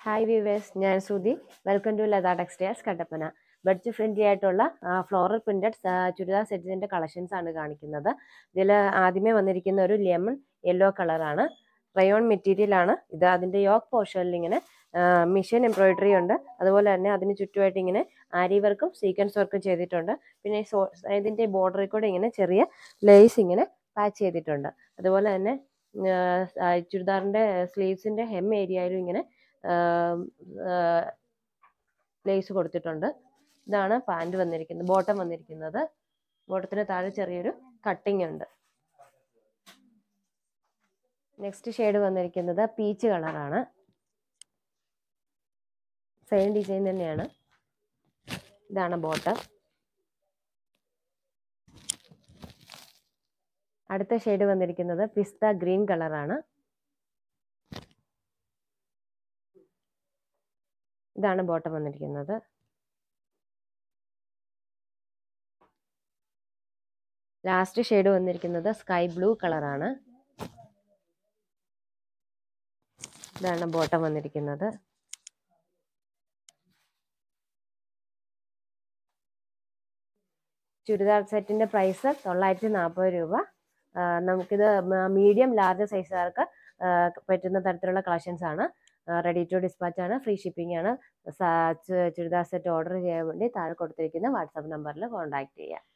hi viewers ഞാൻ Shruti welcome to Latha textiles Kattappana budget friendly ആയിട്ടുള്ള floral printed churidar സെറ്റിന്റെ കളക്ഷൻസ് ആണ് കാണിക്കുന്നത് ഇതിൽ ആദ്യമേ വന്നിരിക്കുന്ന ഒരു ലെമൺ യെല്ലോ കളറാണ് റയോൺ മെറ്റീരിയൽ ആണ് ഇത് അതിന്റെ യോക്ക് പോർഷനിൽ ഇങ്ങനെ മിഷൻ എംബ്രോയിഡറി ഉണ്ട് അതുപോലെ തന്നെ അതിന് ചുറ്റുമായിട്ട് ഇങ്ങനെ ആരി വർക്കും സീക്വൻസ് വർക്കും ചെയ്തിട്ടുണ്ട് പിന്നെ ഈ സോ- ഇതിന്റെ ബോർഡറിൽ കൂടെ ഇങ്ങനെ ചെറിയ ലേസ് ഇങ്ങനെ പാച്ച് ചെയ്തിട്ടുണ്ട് അതുപോലെ തന്നെ ആ, ചുരിദാറിന്റെ സ്ലീവ്സിന്റെ ഹെം ഏരിയയിലും ഇങ്ങനെ ലേസ് കൊടുത്തിട്ടുണ്ട് ഇതാണ് പാൻറ് വന്നിരിക്കുന്നത് ബോട്ടം വന്നിരിക്കുന്നത് ബോട്ടത്തിന് താഴെ ചെറിയൊരു കട്ടിങ് ഉണ്ട് നെക്സ്റ്റ് ഷെയ്ഡ് വന്നിരിക്കുന്നത് പീച്ച് കളറാണ് സെയിം ഡിസൈൻ തന്നെയാണ് ഇതാണ് ബോട്ടം അടുത്ത ഷെയ്ഡ് വന്നിരിക്കുന്നത് പിസ്ത ഗ്രീൻ കളറാണ് ഇതാണ് ബോട്ടം വന്നിരിക്കുന്നത് ലാസ്റ്റ് ഷെയ്ഡ് വന്നിരിക്കുന്നത് സ്കൈ ബ്ലൂ കളറാണ് ഇതാണ് ബോട്ടം വന്നിരിക്കുന്നത് ചുരിദാർ സെറ്റിന്റെ പ്രൈസ് തൊള്ളായിരത്തി നാൽപ്പത് രൂപ ആ, നമുക്കിത് മീഡിയം ലാർജ് സൈസുകാർക്ക് പറ്റുന്ന തരത്തിലുള്ള കളക്ഷൻസ് ആണ് റെഡി ടു ഡിസ്പാച്ച് ആണ് ഫ്രീ ഷിപ്പിംഗ് ആണ് സാ- ചു- ചുരിദാർ സെറ്റ് ഓർഡർ ചെയ്യാൻ വേണ്ടി താഴെ കൊടുത്തിരിക്കുന്ന വാട്സാപ്പ് നമ്പറിൽ കോൺടാക്ട് ചെയ്യുക